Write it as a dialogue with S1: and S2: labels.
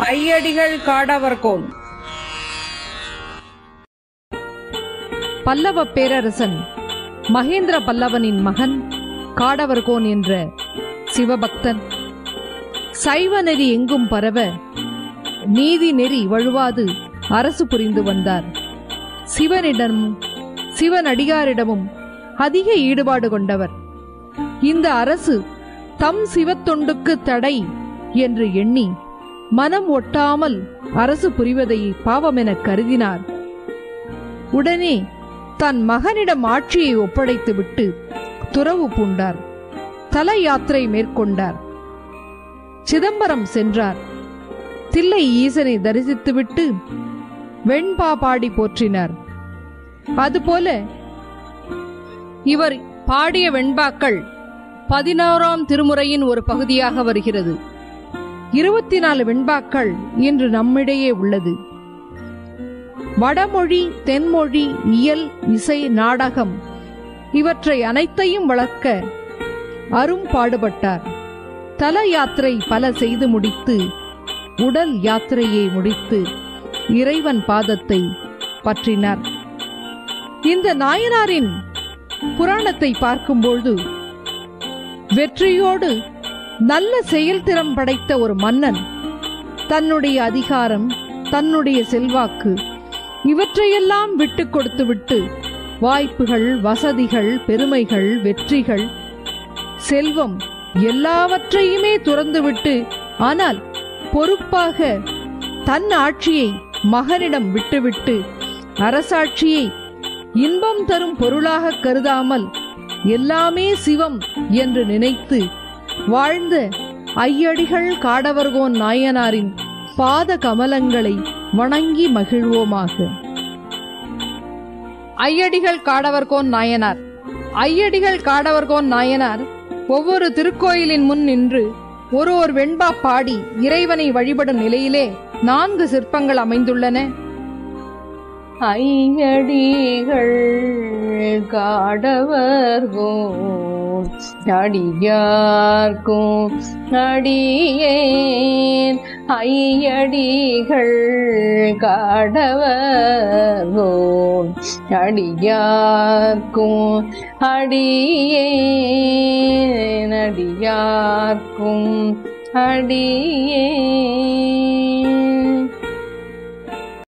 S1: ஐயடிகள் காடவர்கோன்
S2: பல்லவ பேரரசன் மகேந்திர பல்லவனின் மகன் காடவர்கோன் என்ற சிவபக்தன் சைவ நெறி எங்கும் பரவ நீதி நெறி வழுவாது அரசு புரிந்து வந்தார் சிவனிடமும் சிவனடியாரிடமும் அதிக ஈடுபாடு கொண்டவர் இந்த அரசு தம் சிவத்தொண்டுக்கு தடை என்று எண்ணி மனம் ஒட்டாமல் அரசு புரிவதை பாவமெனக் கருதினார் உடனே தன் மகனிடம் ஆட்சியை ஒப்படைத்துவிட்டு துறவு பூண்டார் தல யாத்திரை மேற்கொண்டார் சிதம்பரம் சென்றார் தில்லை ஈசனை தரிசித்துவிட்டு வெண்பா பாடி போற்றினார் அதுபோல இவர் பாடிய வெண்பாக்கள் பதினோராம் திருமுறையின் ஒரு பகுதியாக வருகிறது இருபத்தி நாலு வெண்பாக்கள் இன்று நம்மிடையே உள்ளது வடமொழி தென்மொழி இயல் இசை நாடகம் இவற்றை அனைத்தையும் வளர்க்க அரும் பாடுபட்டார் தல யாத்திரை பல செய்து முடித்து உடல் யாத்திரையை முடித்து இறைவன் பாதத்தை பற்றினார் இந்த நாயனாரின் புராணத்தை பார்க்கும்பொழுது வெற்றியோடு நல்ல செயல்திறம் படைத்த ஒரு மன்னன் தன்னுடைய அதிகாரம் தன்னுடைய செல்வாக்கு இவற்றையெல்லாம் விட்டு கொடுத்துவிட்டு வாய்ப்புகள் வசதிகள் பெருமைகள் வெற்றிகள் செல்வம் எல்லாவற்றையுமே துறந்துவிட்டு ஆனால் பொறுப்பாக தன் ஆட்சியை மகனிடம் விட்டுவிட்டு அரசாட்சியை இன்பம் தரும் பொருளாக கருதாமல் எல்லாமே சிவம் என்று நினைத்து வாழ்ந்த ஐயடிகள் காடவர்கோன் நாயனாரின் பாத கமலங்களை வணங்கி மகிழ்வோமாக ஐயடிகள் காடவர்கோன் நாயனார் ஐயடிகள் காடவர்கோன் நாயனார் ஒவ்வொரு திருக்கோயிலின் முன் நின்று ஒரு ஒரு வெண்பா பாடி இறைவனை வழிபடும் நிலையிலே நான்கு சிற்பங்கள் அமைந்துள்ளன
S3: ஐயடிகள் காடவர்கோன் அடியார்க்கும் அடியேன் ஐயடிகள் காடவர்கோன் அடியார்க்கும் அடியேன் அடியார்க்கும் அடியேன்